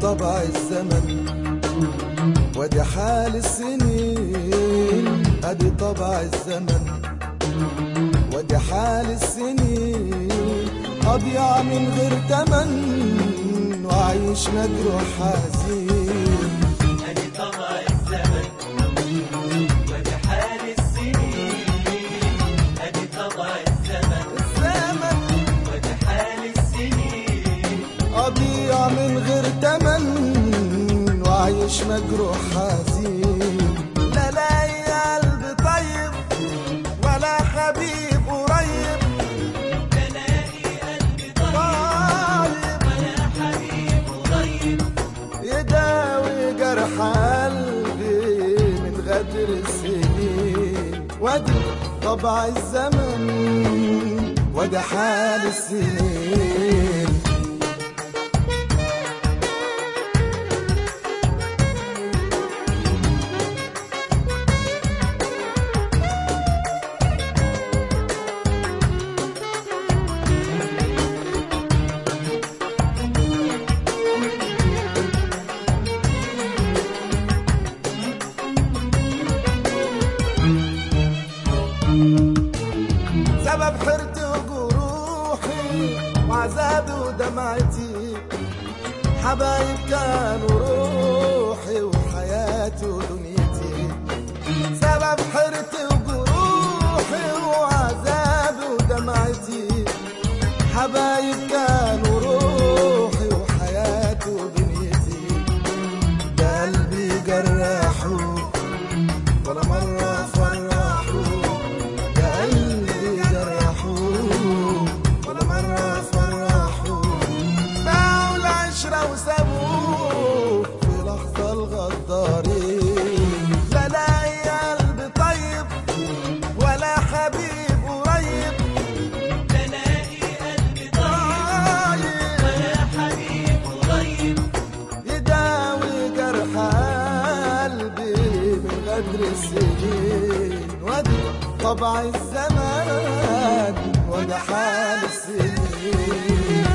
طبع الزمن ودي حال السنين ادي طبع الزمن ودي حال السنين اضيع من غير تمن وعيش مجروح حزين ادي طبع الزمن ودي حال السنين ادي طبع الزمن الزمن ودي حال السنين اضيع من غير تمن وعيش مجروح حزين لا لاقي قلب طيب ولا حبيب قريب بلاقي قلبي طيب طيب ولا حبيب قريب يداوي جرح قلبي من غدر السنين ودي طبع الزمن ودي حال السنين سبب حيرتي وجروحي وعذابي ودمعتي حبايب كانوا روحي وحياتي ودنيتي سبب حيرتي وجروحي وعذابي ودمعتي حبايب كانوا روحي وحياتي ودنيتي ده قلبي جرحوا ولا مرة فرحوا ده قلبي جرحوا ولا مرة فرحوا باعوا العشرة وسابوه في لحظة الغدارين لا لاقي قلب طيب ولا حبيب قريب بلاقي قلبي طيب طيب ولا حبيب قريب يداوي جرح قلبي من غدر السنين ودي طبع الزمان وده حال السنين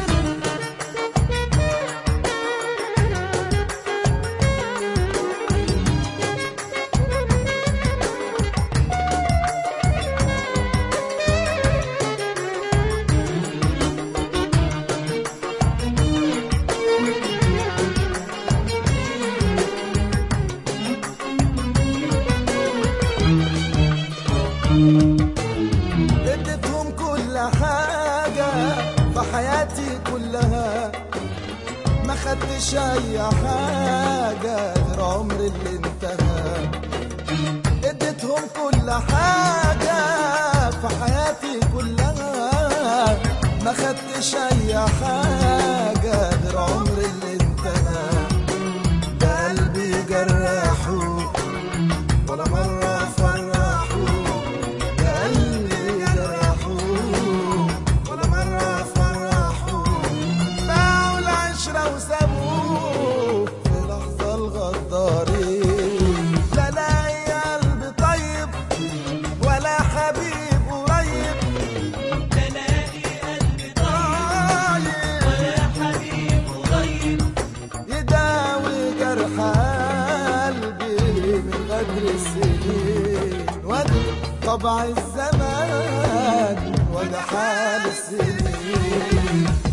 اديتهم كل حاجة في حياتي كلها ما خدتش أي حاجة غير عمري اللي انتهى اديتهم كل حاجة في حياتي كلها ما خدتش أي حاجة غير عمري اللي انتهى ده قلبي جرحوا ولا مرة فرحوا ده قلبي جرحوا ولا مرة فرحوا باعوا العشرة وسابوه في لحظة الغدارين لا لاقي قلب طيب ولا حبيب قريب بلاقي قلبي طيب طيب ولا حبيب قريب يداوي جرح قلبي من غدر السنين ودي طبع الزمان وده حال السنين